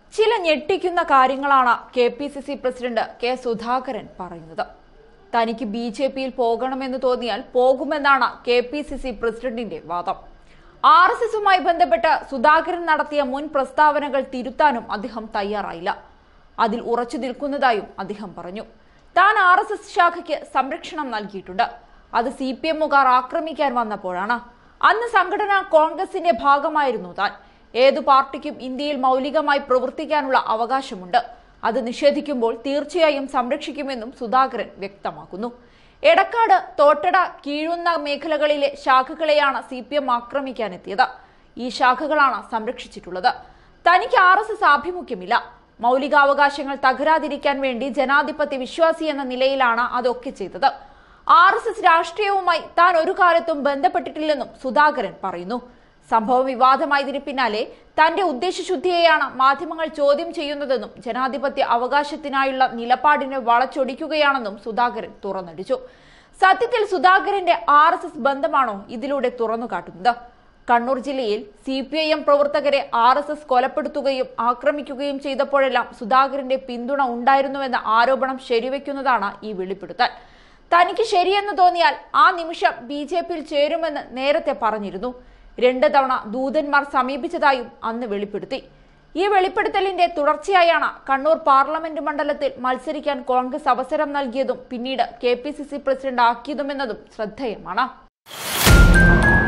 ചില ഞെട്ടിക്കുന്ന കാര്യങ്ങളാണ് K P C C president K Sudhakaran പറയുന്നത് തനിക്ക് ബി ജെ പിയിൽ പോകണമെന്ന് തോന്നിയാൽ പോകുമെന്നാണ് കെ പി സി സി പ്രസിഡന്റിന്റെ വാദം ആർ എസ് എസുമായി ബന്ധപ്പെട്ട് സുധാകരൻ നടത്തിയ മുൻ പ്രസ്താവനകൾ തിരുത്താനും അദ്ദേഹം തയ്യാറായില്ല അതിൽ ഉറച്ചു നിൽക്കുന്നതായും അദ്ദേഹം പറഞ്ഞു താൻ ആർ എസ് എസ് ശാഖയ്ക്ക് സംരക്ഷണം നൽകിയിട്ടുണ്ട് അത് സി പി എമ്മുകാർ ആക്രമിക്കാൻ വന്നപ്പോഴാണ് അന്ന് സംഘടന കോൺഗ്രസിന്റെ ഭാഗമായിരുന്നു താൻ ഏതു പാർട്ടിക്കും ഇന്ത്യയിൽ മൗലികമായി പ്രവർത്തിക്കാനുള്ള അവകാശമുണ്ട് അത് നിഷേധിക്കുമ്പോൾ തീർച്ചയായും സംരക്ഷിക്കുമെന്നും സുധാകരൻ വ്യക്തമാക്കുന്നു എടക്കാട് തോട്ടട കീഴുന്ന മേഖലകളിലെ ശാഖകളെയാണ് സി പി എം ആക്രമിക്കാനെത്തിയത് ഈ ശാഖകളാണ് സംരക്ഷിച്ചിട്ടുള്ളത് തനിക്ക് ആർ എസ് എസ് ആഭിമുഖ്യമില്ല മൗലികാവകാശങ്ങൾ തകരാതിരിക്കാൻ വേണ്ടി ജനാധിപത്യ വിശ്വാസി എന്ന നിലയിലാണ് അതൊക്കെ ചെയ്തത് ആർ എസ് എസ് രാഷ്ട്രീയവുമായി താൻ ഒരു കാലത്തും ബന്ധപ്പെട്ടിട്ടില്ലെന്നും സുധാകരൻ പറയുന്നു സംഭവം വിവാദമായതിന് പിന്നാലെ തന്റെ ഉദ്ദേശശുദ്ധിയെയാണ് മാധ്യമങ്ങൾ ചോദ്യം ചെയ്യുന്നതെന്നും ജനാധിപത്യ അവകാശത്തിനായുള്ള നിലപാടിനെ വളച്ചൊടിക്കുകയാണെന്നും സുധാകരൻ തുറന്നടിച്ചു സത്യത്തിൽ സുധാകരന്റെ ആർ എസ് എസ് ബന്ധമാണോ ഇതിലൂടെ തുറന്നു കാട്ടുന്നത് കണ്ണൂർ ജില്ലയിൽ സി പി ഐ എം പ്രവർത്തകരെ ആർ എസ് എസ് കൊലപ്പെടുത്തുകയും ആക്രമിക്കുകയും ചെയ്തപ്പോഴെല്ലാം സുധാകരന്റെ പിന്തുണ ഉണ്ടായിരുന്നുവെന്ന ആരോപണം ശരിവെക്കുന്നതാണ് ഈ വെളിപ്പെടുത്തൽ തനിക്ക് ശരിയെന്ന് തോന്നിയാൽ ആ നിമിഷം ബി ജെ പിയിൽ ചേരുമെന്ന് നേരത്തെ പറഞ്ഞിരുന്നു രണ്ട് തവണ ദൂതന്മാർ സമീപിച്ചതായും അന്ന് വെളിപ്പെടുത്തി ഈ വെളിപ്പെടുത്തലിന്റെ തുടർച്ചയായാണ് കണ്ണൂർ പാർലമെന്റ് മണ്ഡലത്തിൽ മത്സരിക്കാൻ കോൺഗ്രസ് അവസരം നൽകിയതും പിന്നീട് K P C C president ആക്കിയതുമെന്നതും ശ്രദ്ധേയമാണ്